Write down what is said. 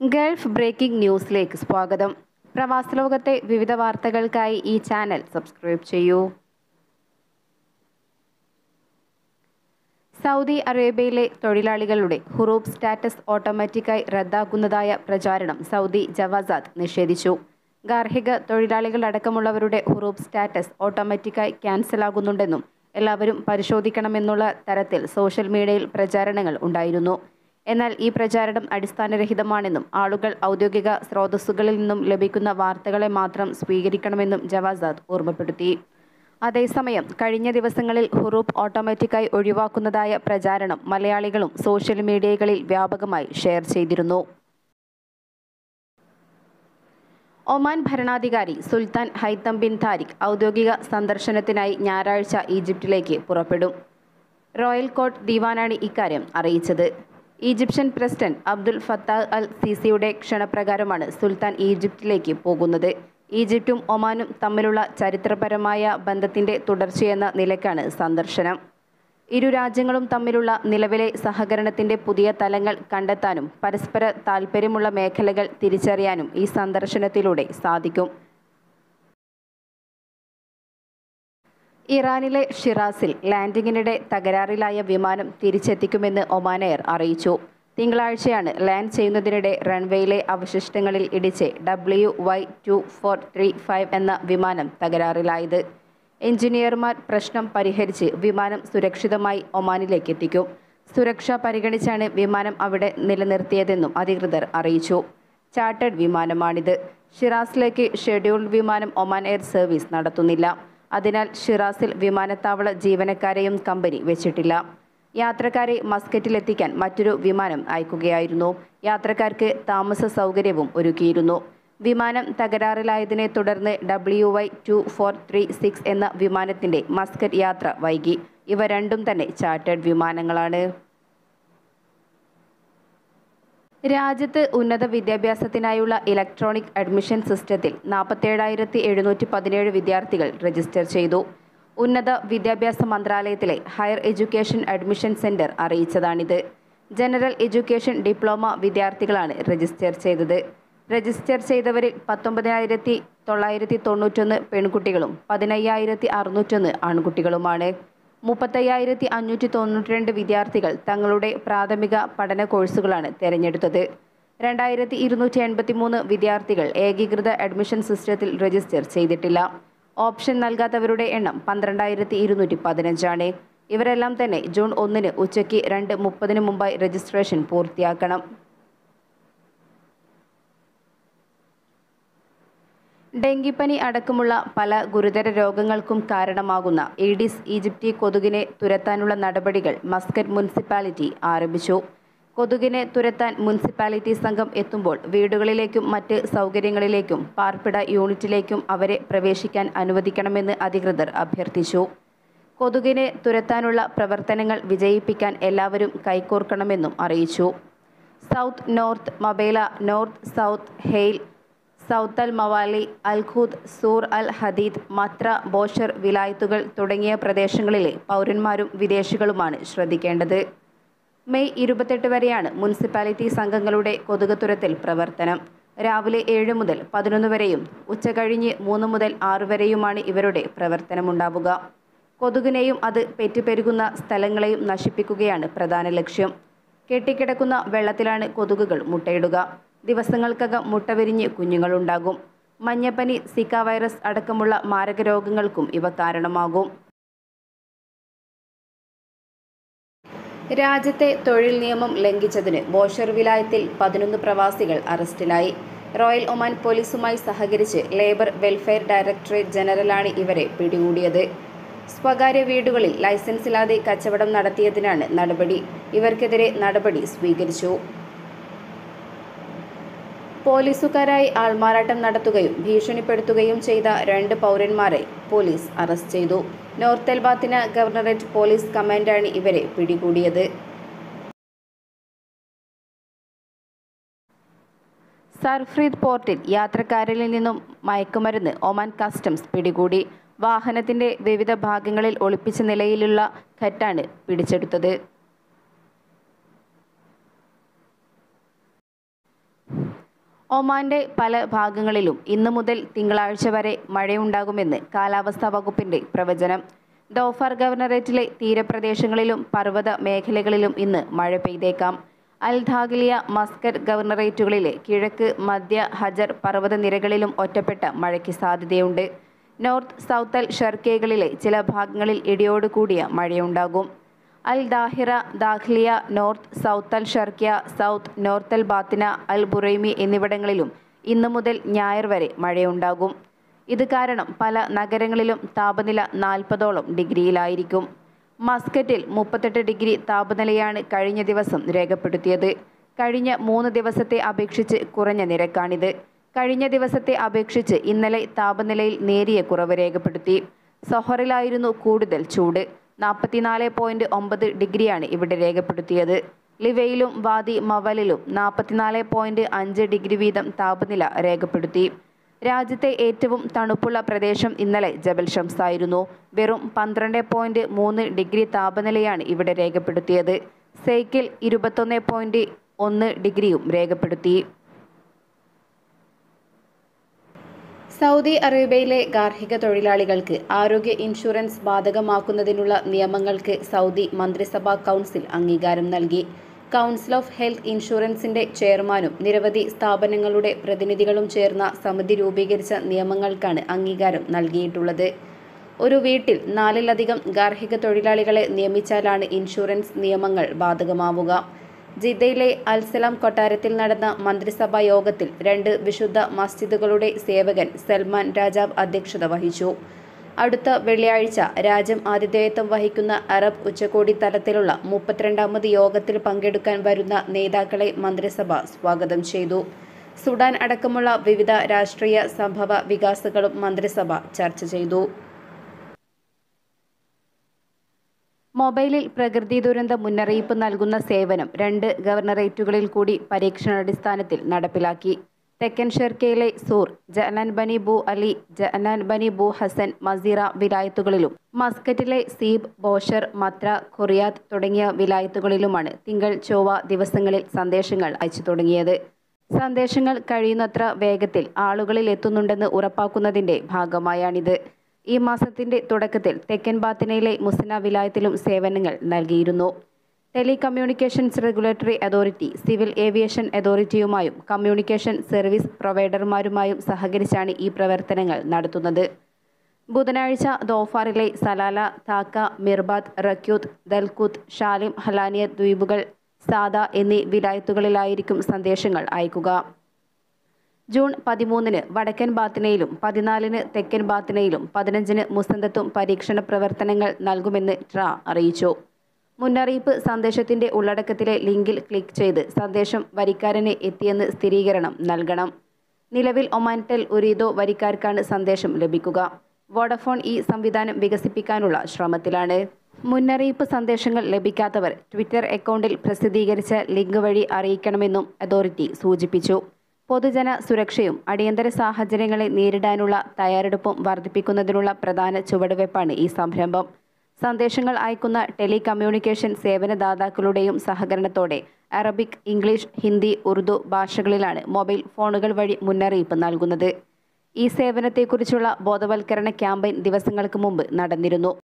Gulf breaking ന്യൂസിലേക്ക് സ്വാഗതം പ്രവാസ ലോകത്തെ വിവിധ വാർത്തകൾക്കായി ഈ ചാനൽ സബ്സ്ക്രൈബ് ചെയ്യൂ സൗദി അറേബ്യയിലെ തൊഴിലാളികളുടെ ഹുറൂബ് സ്റ്റാറ്റസ് ഓട്ടോമാറ്റിക്കായി റദ്ദാക്കുന്നതായ പ്രചാരണം സൗദി ജവാസാത്ത് നിഷേധിച്ചു ഗാർഹിക തൊഴിലാളികളടക്കമുള്ളവരുടെ ഹുറൂബ് സ്റ്റാറ്റസ് ഓട്ടോമാറ്റിക്കായി ക്യാൻസലാകുന്നുണ്ടെന്നും എല്ലാവരും പരിശോധിക്കണമെന്നുള്ള തരത്തിൽ സോഷ്യൽ മീഡിയയിൽ പ്രചാരണങ്ങൾ ഉണ്ടായിരുന്നു എന്നാൽ ഈ പ്രചാരണം അടിസ്ഥാനരഹിതമാണെന്നും ആളുകൾ ഔദ്യോഗിക സ്രോതസ്സുകളിൽ നിന്നും ലഭിക്കുന്ന വാർത്തകളെ മാത്രം സ്വീകരിക്കണമെന്നും ജവാസാദ് ഓർമ്മപ്പെടുത്തി അതേസമയം കഴിഞ്ഞ ദിവസങ്ങളിൽ ഹുറൂബ് ഓട്ടോമാറ്റിക്കായി ഒഴിവാക്കുന്നതായ പ്രചാരണം മലയാളികളും സോഷ്യൽ മീഡിയകളിൽ വ്യാപകമായി ഷെയർ ചെയ്തിരുന്നു ഒമാൻ ഭരണാധികാരി സുൽത്താൻ ഹൈത്തം ബിൻ താരിഖ് ഔദ്യോഗിക സന്ദർശനത്തിനായി ഞായറാഴ്ച ഈജിപ്തിലേക്ക് പുറപ്പെടും റോയൽ കോർട്ട് ദിവാനാണ് ഇക്കാര്യം അറിയിച്ചത് Egyptian president Abdul Fattah al സിസിയുടെ ക്ഷണപ്രകാരമാണ് സുൽത്താൻ ഈജിപ്തിലേക്ക് പോകുന്നത് ഈജിപ്തും ഒമാനും തമ്മിലുള്ള ചരിത്രപരമായ ബന്ധത്തിന്റെ തുടർച്ചയെന്ന നിലയ്ക്കാണ് സന്ദർശനം ഇരു രാജ്യങ്ങളും തമ്മിലുള്ള നിലവിലെ സഹകരണത്തിന്റെ പുതിയ തലങ്ങൾ കണ്ടെത്താനും പരസ്പര താൽപ്പര്യമുള്ള മേഖലകൾ തിരിച്ചറിയാനും ഈ സന്ദർശനത്തിലൂടെ സാധിക്കും ഇറാനിലെ ഷിറാസിൽ ലാൻഡിങ്ങിനിടെ തകരാറിലായ വിമാനം തിരിച്ചെത്തിക്കുമെന്ന് ഒമാൻ എയർ അറിയിച്ചു തിങ്കളാഴ്ചയാണ് ലാൻഡ് ചെയ്യുന്നതിനിടെ റൺവേയിലെ അവശിഷ്ടങ്ങളിൽ ഇടിച്ച് W Y two four three five എന്ന വിമാനം തകരാറിലായത് എഞ്ചിനീയർമാർ പ്രശ്നം പരിഹരിച്ച് വിമാനം സുരക്ഷിതമായി ഒമാനിലേക്ക് എത്തിക്കും സുരക്ഷ പരിഗണിച്ചാണ് വിമാനം അവിടെ നിലനിർത്തിയതെന്നും അധികൃതർ അറിയിച്ചു ചാർട്ടേഡ് വിമാനമാണിത് ഷിറാസിലേക്ക് ഷെഡ്യൂൾഡ് വിമാനം ഒമാൻ എയർ സർവീസ് നടത്തുന്നില്ല അതിനാൽ ഷിറാസിൽ വിമാനത്താവള ജീവനക്കാരെയും കമ്പനി വെച്ചിട്ടില്ല യാത്രക്കാരെ മസ്കറ്റിലെത്തിക്കാൻ മറ്റൊരു വിമാനം അയക്കുകയായിരുന്നു യാത്രക്കാർക്ക് താമസ സൗകര്യവും ഒരുക്കിയിരുന്നു വിമാനം തകരാറിലായതിനെ തുടർന്ന് W Y two four three six എന്ന വിമാനത്തിന്റെ മസ്കറ്റ് യാത്ര വൈകി ഇവ രണ്ടും തന്നെ ചാർട്ടേഡ് വിമാനങ്ങളാണ് രാജ്യത്ത് ഉന്നത വിദ്യാഭ്യാസത്തിനായുള്ള ഇലക്ട്രോണിക് അഡ്മിഷൻ സിസ്റ്റത്തിൽ നാൽപ്പത്തേഴായിരത്തി എഴുന്നൂറ്റി പതിനേഴ് വിദ്യാർത്ഥികൾ രജിസ്റ്റർ ചെയ്തു ഉന്നത വിദ്യാഭ്യാസ മന്ത്രാലയത്തിലെ ഹയർ എഡ്യൂക്കേഷൻ അഡ്മിഷൻ സെന്റർ അറിയിച്ചതാണിത് ജനറൽ എഡ്യൂക്കേഷൻ ഡിപ്ലോമ വിദ്യാർത്ഥികളാണ് രജിസ്റ്റർ ചെയ്തത് രജിസ്റ്റർ ചെയ്തവരിൽ പത്തൊമ്പതിനായിരത്തി തൊള്ളായിരത്തി തൊണ്ണൂറ്റൊന്ന് പെൺകുട്ടികളും പതിനയ്യായിരത്തി അറുന്നൂറ്റൊന്ന് ആൺകുട്ടികളുമാണ് മുപ്പത്തയ്യായിരത്തി അഞ്ഞൂറ്റി തൊണ്ണൂറ്റി രണ്ട് വിദ്യാർത്ഥികൾ തങ്ങളുടെ പ്രാഥമിക പഠന കോഴ്സുകളാണ് തിരഞ്ഞെടുത്തത് രണ്ടായിരത്തി ഇരുന്നൂറ്റി എൺപത്തി മൂന്ന് വിദ്യാർത്ഥികൾ ഏകീകൃത അഡ്മിഷൻ സിസ്റ്റത്തിൽ രജിസ്റ്റർ ചെയ്തിട്ടില്ല ഓപ്ഷൻ നൽകാത്തവരുടെ എണ്ണം പന്ത്രണ്ടായിരത്തി ഇരുന്നൂറ്റി പതിനഞ്ചാണ് ഇവരെല്ലാം തന്നെ ജൂൺ ഒന്നിന് ഉച്ചയ്ക്ക് രണ്ട് മുപ്പതിന് മുമ്പായി രജിസ്ട്രേഷൻ പൂർത്തിയാക്കണം ഡെങ്കിപ്പനി അടക്കമുള്ള പല ഗുരുതര രോഗങ്ങൾക്കും കാരണമാകുന്ന ഈഡിസ് ഈജിപ്തി കൊതുകിനെ തുരത്താനുള്ള നടപടികൾ മസ്കറ്റ് മുനിസിപ്പാലിറ്റി ആരംഭിച്ചു കൊതുകിനെ തുരത്താൻ മുനിസിപ്പാലിറ്റി സംഘം എത്തുമ്പോൾ വീടുകളിലേക്കും മറ്റ് സൗകര്യങ്ങളിലേക്കും പാർപ്പിട യൂണിറ്റിലേക്കും അവരെ പ്രവേശിക്കാൻ അനുവദിക്കണമെന്ന് അധികൃതർ അഭ്യർത്ഥിച്ചു കൊതുകിനെ തുരത്താനുള്ള പ്രവർത്തനങ്ങൾ വിജയിപ്പിക്കാൻ എല്ലാവരും കൈകോർക്കണമെന്നും അറിയിച്ചു south north Mabela north south Hail south Al Mawali Al Khoud Sur Al Hadeed Mutrah Bousher വിലായത്തുകൾ തുടങ്ങിയ പ്രദേശങ്ങളിലെ പൗരന്മാരും വിദേശികളുമാണ് ശ്രദ്ധിക്കേണ്ടത് മെയ് ഇരുപത്തെട്ട് വരെയാണ് മുനിസിപ്പാലിറ്റി സംഘങ്ങളുടെ കൊതുക് തുരത്തിൽ പ്രവർത്തനം രാവിലെ ഏഴ് മുതൽ പതിനൊന്ന് വരെയും ഉച്ചകഴിഞ്ഞ് മൂന്ന് മുതൽ ആറ് വരെയുമാണ് ഇവരുടെ പ്രവർത്തനമുണ്ടാവുക കൊതുകിനെയും അത് പെറ്റുപെരുകുന്ന സ്ഥലങ്ങളെയും നശിപ്പിക്കുകയാണ് പ്രധാന ലക്ഷ്യം കെട്ടിക്കിടക്കുന്ന വെള്ളത്തിലാണ് കൊതുകുകൾ മുട്ടയിടുക ദിവസങ്ങൾക്കകം മുട്ട വിരിഞ്ഞ് കുഞ്ഞുങ്ങളുണ്ടാകും മഞ്ഞപ്പനി സിക്ക വൈറസ് അടക്കമുള്ള മാരക രോഗങ്ങൾക്കും ഇവ കാരണമാകും രാജ്യത്തെ തൊഴിൽ നിയമം ലംഘിച്ചതിന് ബോഷർ വിലായത്തിൽ പതിനൊന്ന് പ്രവാസികൾ അറസ്റ്റിലായി റോയൽ ഒമാൻ പോലീസുമായി സഹകരിച്ച് ലേബർ വെൽഫെയർ ഡയറക്ടറേറ്റ് ജനറലാണ് ഇവരെ പിടികൂടിയത് സ്വകാര്യ വീടുകളിൽ ലൈസൻസില്ലാതെ കച്ചവടം നടത്തിയതിനാണ് നടപടി ഇവർക്കെതിരെ നടപടി സ്വീകരിച്ചു പോലീസുകാരായി ആൾമാറാട്ടം നടത്തുകയും ഭീഷണിപ്പെടുത്തുകയും ചെയ്ത രണ്ട് പൗരന്മാരെ പോലീസ് അറസ്റ്റ് ചെയ്തു നോർത്ത് എൽബാത്തിന ഗവർണറേറ്റ് പോലീസ് കമാൻഡാണ് ഇവരെ പിടികൂടിയത് സർഫ്രീദ് പോർട്ടിൽ യാത്രക്കാരിൽ നിന്നും മയക്കുമരുന്ന് ഒമാൻ കസ്റ്റംസ് പിടികൂടി വാഹനത്തിന്റെ വിവിധ ഭാഗങ്ങളിൽ ഒളിപ്പിച്ച നിലയിലുള്ള ഖറ്റാണ് പിടിച്ചെടുത്തത് ഒമാന്റെ പല ഭാഗങ്ങളിലും ഇന്നു മുതൽ തിങ്കളാഴ്ച വരെ മഴയുണ്ടാകുമെന്ന് കാലാവസ്ഥാ വകുപ്പിന്റെ പ്രവചനം ദോഫാർ ഗവർണറേറ്റിലെ തീരപ്രദേശങ്ങളിലും പർവ്വത മേഖലകളിലും ഇന്ന് മഴ പെയ്തേക്കാം അൽധാഗിലിയ മസ്കറ്റ് ഗവർണറേറ്റുകളിലെ കിഴക്ക് മധ്യ ഹജർ പർവ്വത നിരകളിലും ഒറ്റപ്പെട്ട മഴയ്ക്ക് സാധ്യതയുണ്ട് നോർത്ത് സൗത്തൽ ഷർക്കൈകളിലെ ചില ഭാഗങ്ങളിൽ ഇടിയോട് കൂടിയ മഴയുണ്ടാകും Al Dhahirah Dakhliyah north south al Sharqiyah south north al Batinah Al Buraimi എന്നിവിടങ്ങളിലും ഇന്നു മുതൽ ഞായർ വരെ മഴയുണ്ടാകും ഇത് കാരണം പല നഗരങ്ങളിലും താപനില നാൽപ്പതോളം ഡിഗ്രിയിലായിരിക്കും മസ്കറ്റിൽ മുപ്പത്തെട്ട് ഡിഗ്രി താപനിലയാണ് കഴിഞ്ഞ ദിവസം രേഖപ്പെടുത്തിയത് കഴിഞ്ഞ മൂന്ന് ദിവസത്തെ അപേക്ഷിച്ച് കുറഞ്ഞ നിരക്കാണിത് കഴിഞ്ഞ ദിവസത്തെ അപേക്ഷിച്ച് ഇന്നലെ താപനിലയിൽ നേരിയ കുറവ് രേഖപ്പെടുത്തി സൊഹറിലായിരുന്നു കൂടുതൽ ചൂട് നാൽപ്പത്തിനാല് പോയിന്റ് ഒമ്പത് ഡിഗ്രിയാണ് ഇവിടെ രേഖപ്പെടുത്തിയത് ലിവയിലും വാദി മവലിലും നാൽപ്പത്തിനാല് പോയിന്റ് അഞ്ച് ഡിഗ്രി വീതം താപനില രേഖപ്പെടുത്തി രാജ്യത്തെ ഏറ്റവും തണുപ്പുള്ള പ്രദേശം ഇന്നലെ ജബൽ ഷംസ് ആയിരുന്നു വെറും പന്ത്രണ്ട് പോയിന്റ് മൂന്ന് ഡിഗ്രി താപനിലയാണ് ഇവിടെ രേഖപ്പെടുത്തിയത് സൈക്കിൾ ഇരുപത്തൊന്ന് പോയിന്റ് ഒന്ന് ഡിഗ്രിയും രേഖപ്പെടുത്തി സൗദി അറേബ്യയിലെ ഗാർഹിക തൊഴിലാളികൾക്ക് ആരോഗ്യ ഇൻഷുറൻസ് ബാധകമാക്കുന്നതിനുള്ള നിയമങ്ങൾക്ക് സൗദി മന്ത്രിസഭാ കൗൺസിൽ അംഗീകാരം നൽകി കൗൺസിൽ ഓഫ് ഹെൽത്ത് ഇൻഷുറൻസിന്റെ ചെയർമാനും നിരവധി സ്ഥാപനങ്ങളുടെ പ്രതിനിധികളും ചേർന്ന സമിതി രൂപീകരിച്ച നിയമങ്ങൾക്കാണ് അംഗീകാരം നൽകിയിട്ടുള്ളത് ഒരു വീട്ടിൽ നാലിലധികം ഗാർഹിക തൊഴിലാളികളെ നിയമിച്ചാലാണ് ഇൻഷുറൻസ് നിയമങ്ങൾ ബാധകമാവുക ജിദ്ദയിലെ അൽസലാം കൊട്ടാരത്തിൽ നടന്ന മന്ത്രിസഭാ യോഗത്തിൽ രണ്ട് വിശുദ്ധ മസ്ജിദുകളുടെ സേവകൻ സൽമാൻ രാജാവ് അധ്യക്ഷത വഹിച്ചു അടുത്ത വെള്ളിയാഴ്ച രാജ്യം ആതിഥേയത്വം വഹിക്കുന്ന അറബ് ഉച്ചകോടി തലത്തിലുള്ള മുപ്പത്തിരണ്ടാമത് യോഗത്തിൽ പങ്കെടുക്കാൻ വരുന്ന നേതാക്കളെ മന്ത്രിസഭ സ്വാഗതം ചെയ്തു സുഡാൻ അടക്കമുള്ള വിവിധ രാഷ്ട്രീയ സംഭവ വികാസങ്ങളും മന്ത്രിസഭ ചർച്ച ചെയ്തു മൊബൈലിൽ പ്രകൃതി ദുരന്ത മുന്നറിയിപ്പ് നൽകുന്ന സേവനം രണ്ട് ഗവർണറേറ്റുകളിൽ കൂടി പരീക്ഷണാടിസ്ഥാനത്തിൽ നടപ്പിലാക്കി തെക്കൻ ഷെർക്കയിലെ സൂർ ജഅനാൻ ബനി ബു Ali Jaalan Bani Bu Hasan Masirah വിലായത്തുകളിലും മസ്കറ്റിലെ സീബ് ബോഷർ മത്ര ഖുറിയാത്ത് തുടങ്ങിയ വിലായത്തുകളിലുമാണ് തിങ്കൾ ചൊവ്വ ദിവസങ്ങളിൽ സന്ദേശങ്ങൾ അയച്ചു തുടങ്ങിയത് സന്ദേശങ്ങൾ കഴിയുന്നത്ര വേഗത്തിൽ ആളുകളിൽ എത്തുന്നുണ്ടെന്ന് ഉറപ്പാക്കുന്നതിന്റെ ഭാഗമായാണിത് ഈ മാസത്തിന്റെ തുടക്കത്തിൽ തെക്കൻ ബാത്തിനയിലെ മുസ്ന വിലായത്തിലും സേവനങ്ങൾ നൽകിയിരുന്നു telecommunications regulatory authority civil aviation അതോറിറ്റിയുമായും കമ്മ്യൂണിക്കേഷൻ സർവീസ് പ്രൊവൈഡർമാരുമായും സഹകരിച്ചാണ് ഈ പ്രവർത്തനങ്ങൾ നടത്തുന്നത് ബുധനാഴ്ച ദോഫാറിലെ സലാല താക്ക മിർബാത്ത് റക്യൂത്ത് ദൽകുത്ത് ഷാലിം ഹലാനിയ ദ്വീപുകൾ സാദ എന്നീ വിലായത്തുകളിലായിരിക്കും സന്ദേശങ്ങൾ അയക്കുക ജൂൺ പതിമൂന്നിന് വടക്കൻ ബാത്തിനയിലും പതിനാലിന് തെക്കൻ ബാത്തിനയിലും പതിനഞ്ചിന് മുസന്തത്തും പരീക്ഷണ പ്രവർത്തനങ്ങൾ നൽകുമെന്ന് ട്ര അറിയിച്ചു മുന്നറിയിപ്പ് സന്ദേശത്തിന്റെ ഉള്ളടക്കത്തിലെ ലിങ്കിൽ ക്ലിക്ക് ചെയ്ത് സന്ദേശം വരിക്കാരന് എത്തിയെന്ന് സ്ഥിരീകരണം നൽകണം നിലവിൽ ഒമാൻടെൽ ഉരീദോ വരിക്കാർക്കാണ് സന്ദേശം ലഭിക്കുക വോഡഫോൺ ഈ സംവിധാനം വികസിപ്പിക്കാനുള്ള ശ്രമത്തിലാണ് മുന്നറിയിപ്പ് സന്ദേശങ്ങൾ ലഭിക്കാത്തവർ ട്വിറ്റർ അക്കൗണ്ടിൽ പ്രസിദ്ധീകരിച്ച ലിങ്ക് വഴി അറിയിക്കണമെന്നും അതോറിറ്റി സൂചിപ്പിച്ചു പൊതുജന സുരക്ഷയും അടിയന്തര സാഹചര്യങ്ങളെ നേരിടാനുള്ള തയ്യാറെടുപ്പും വർദ്ധിപ്പിക്കുന്നതിനുള്ള പ്രധാന ചുവടുവയ്പ്പാണ് ഈ സംരംഭം സന്ദേശങ്ങൾ അയക്കുന്ന ടെലികമ്മ്യൂണിക്കേഷൻ സേവനദാതാക്കളുടെയും സഹകരണത്തോടെ അറബിക് ഇംഗ്ലീഷ് ഹിന്ദി ഉറുദു ഭാഷകളിലാണ് മൊബൈൽ ഫോണുകൾ വഴി മുന്നറിയിപ്പ് നൽകുന്നത് ഈ സേവനത്തെക്കുറിച്ചുള്ള ബോധവൽക്കരണ ക്യാമ്പയിൻ ദിവസങ്ങൾക്ക് മുമ്പ് നടന്നിരുന്നു